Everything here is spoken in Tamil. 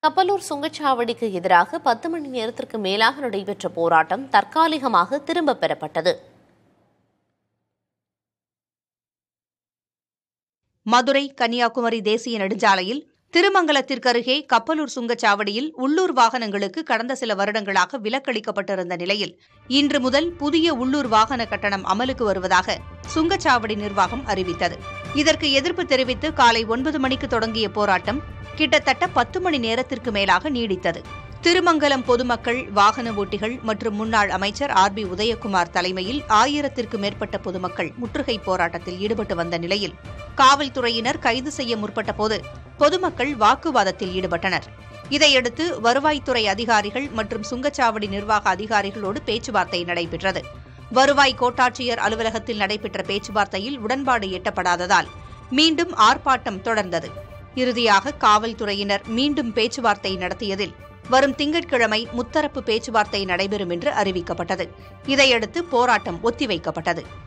கப்பலூர் சுங்கச்சாவடிக்கு எதிராக பத்து மணி நேரத்திற்கு மேலாக நடைபெற்ற போராட்டம் தற்காலிகமாக திரும்பப் பெறப்பட்டது மதுரை கன்னியாகுமரி தேசிய நெடுஞ்சாலையில் திருமங்கலத்திற்கு அருகே கப்பலூர் சுங்கச்சாவடியில் உள்ளூர் வாகனங்களுக்கு கடந்த சில வருடங்களாக விலக்களிக்கப்பட்டிருந்த நிலையில் இன்று முதல் புதிய உள்ளூர் வாகன கட்டணம் அமலுக்கு வருவதாக சுங்கச்சாவடி நிர்வாகம் அறிவித்தது இதற்கு எதிர்ப்பு தெரிவித்து காலை ஒன்பது மணிக்கு தொடங்கிய போராட்டம் கிட்டத்தட்ட பத்து மணி நேரத்திற்கு மேலாக நீடித்தது திருமங்கலம் பொதுமக்கள் வாகன ஓட்டிகள் மற்றும் முன்னாள் அமைச்சர் ஆர் பி உதயகுமார் தலைமையில் ஆயிரத்திற்கு மேற்பட்ட பொதுமக்கள் முற்றுகை போராட்டத்தில் ஈடுபட்டு வந்த நிலையில் காவல்துறையினர் கைது செய்ய முற்பட்ட போது பொதுமக்கள் வாக்குவாதத்தில் ஈடுபட்டனர் இதையடுத்து வருவாய்த்துறை அதிகாரிகள் மற்றும் சுங்கச்சாவடி நிர்வாக அதிகாரிகளோடு பேச்சுவார்த்தை நடைபெற்றது வருவாய் கோட்டாட்சியர் அலுவலகத்தில் நடைபெற்ற பேச்சுவார்த்தையில் உடன்பாடு எட்டப்படாததால் மீண்டும் ஆர்ப்பாட்டம் தொடர்ந்தது இறுதியாக காவல்துறையினர் மீண்டும் பேச்சுவார்த்தை நடத்தியதில் வரும் திங்கட்கிழமை முத்தரப்பு பேச்சுவார்த்தை நடைபெறும் என்று அறிவிக்கப்பட்டது இதையடுத்து போராட்டம் ஒத்திவைக்கப்பட்டது